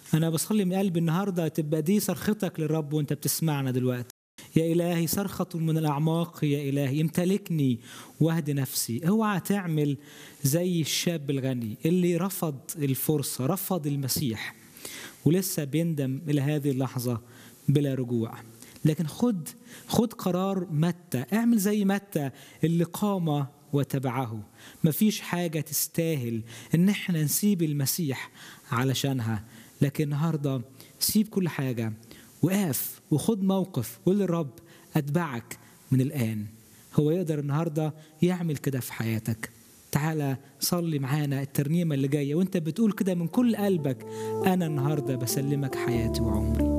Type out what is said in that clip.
أنا بصلي من قلبي النهاردة تبقى دي صرختك للرب وأنت بتسمعنا دلوقتي يا إلهي صرخة من الأعماق يا إلهي امتلكني واهد نفسي اوعى تعمل زي الشاب الغني اللي رفض الفرصة رفض المسيح ولسه بيندم إلى هذه اللحظة بلا رجوع لكن خد خد قرار متى اعمل زي متى اللي قام وتبعه مفيش حاجة تستاهل ان احنا نسيب المسيح علشانها لكن النهاردة سيب كل حاجة وقاف وخد موقف قول للرب أتبعك من الآن هو يقدر النهاردة يعمل كده في حياتك تعالى صلي معانا الترنيمة اللي جاية وانت بتقول كده من كل قلبك أنا النهاردة بسلمك حياتي وعمري